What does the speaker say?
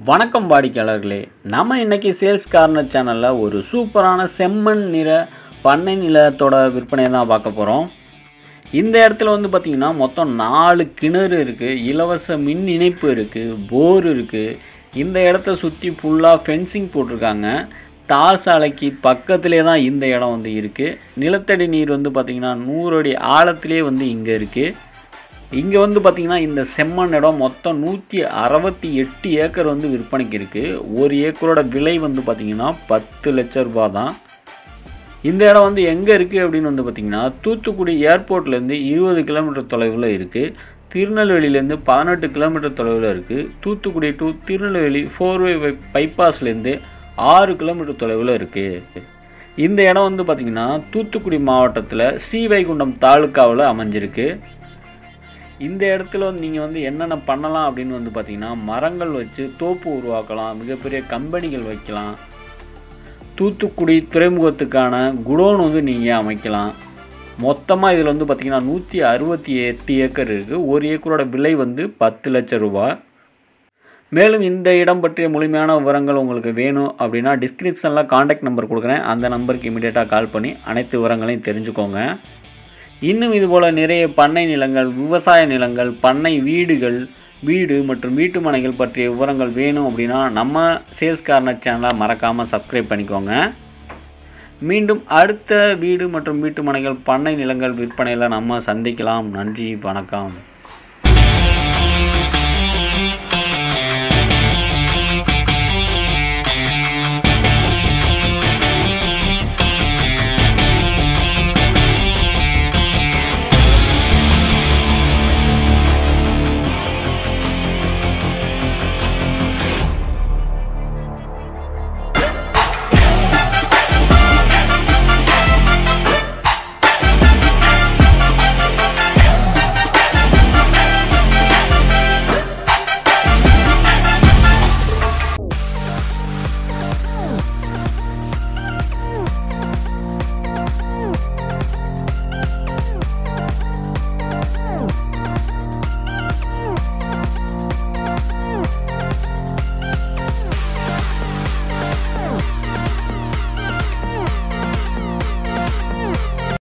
வணக்கம் வாடிக்கையாளர்களே நம்ம இன்னைக்கு சேல்ஸ் கார்னர் சேனலில் ஒரு சூப்பரான செம்மண் நிற பண்ணை நிலத்தோட விற்பனையை தான் பார்க்க போகிறோம் இந்த இடத்துல வந்து பார்த்திங்கன்னா மொத்தம் நாலு கிணறு இருக்குது இலவச மின் இணைப்பு இருக்குது போர் இருக்குது இந்த இடத்த சுற்றி ஃபுல்லாக ஃபென்சிங் போட்டிருக்காங்க தார் சாலைக்கு பக்கத்திலே தான் இந்த இடம் வந்து இருக்குது நிலத்தடி நீர் வந்து பார்த்திங்கன்னா நூறு அடி ஆழத்திலே வந்து இங்கே இருக்குது இங்கே வந்து பார்த்திங்கன்னா இந்த செம்மண் இடம் மொத்தம் நூற்றி அறுபத்தி எட்டு ஏக்கர் வந்து விற்பனைக்கு இருக்குது ஒரு ஏக்கரோட விலை வந்து பார்த்திங்கன்னா பத்து லட்ச ரூபா தான் இந்த இடம் வந்து எங்கே இருக்குது அப்படின்னு வந்து பார்த்திங்கன்னா தூத்துக்குடி ஏர்போர்ட்லேருந்து இருபது கிலோமீட்டர் தொலைவில் இருக்குது திருநெல்வேலியிலேருந்து பதினெட்டு கிலோமீட்டர் தொலைவில் இருக்குது தூத்துக்குடி டு திருநெல்வேலி ஃபோர்வே பைபாஸ்லேருந்து ஆறு கிலோமீட்டர் தொலைவில் இருக்குது இந்த இடம் வந்து பார்த்திங்கன்னா தூத்துக்குடி மாவட்டத்தில் ஸ்ரீவைகுண்டம் தாலுக்காவில் அமைஞ்சிருக்கு இந்த இடத்துல வந்து நீங்கள் வந்து என்னென்ன பண்ணலாம் அப்படின்னு வந்து பார்த்தீங்கன்னா மரங்கள் வச்சு தோப்பு உருவாக்கலாம் மிகப்பெரிய கம்பெனிகள் வைக்கலாம் தூத்துக்குடி துறைமுகத்துக்கான குடோன் வந்து நீங்கள் அமைக்கலாம் மொத்தமாக இதில் வந்து பார்த்திங்கன்னா நூற்றி அறுபத்தி எட்டு ஏக்கர் இருக்குது ஒரு ஏக்கரோட விலை வந்து பத்து லட்சம் ரூபா மேலும் இந்த இடம் பற்றிய முழுமையான விவரங்கள் உங்களுக்கு வேணும் அப்படின்னா டிஸ்கிரிப்ஷனில் காண்டாக்ட் நம்பர் கொடுக்குறேன் அந்த நம்பருக்கு இமீடியட்டாக கால் பண்ணி அனைத்து விவரங்களையும் தெரிஞ்சுக்கோங்க இன்னும் இதுபோல் நிறைய பண்ணை நிலங்கள் விவசாய நிலங்கள் பண்ணை வீடுகள் வீடு மற்றும் வீட்டு மனைகள் பற்றிய விவரங்கள் வேணும் அப்படின்னா நம்ம சேல்ஸ் கார்னர் சேனலை மறக்காமல் சப்ஸ்கிரைப் பண்ணிக்கோங்க மீண்டும் அடுத்த வீடு மற்றும் வீட்டு மனைகள் பண்ணை நிலங்கள் விற்பனையில் நம்ம சந்திக்கலாம் நன்றி வணக்கம்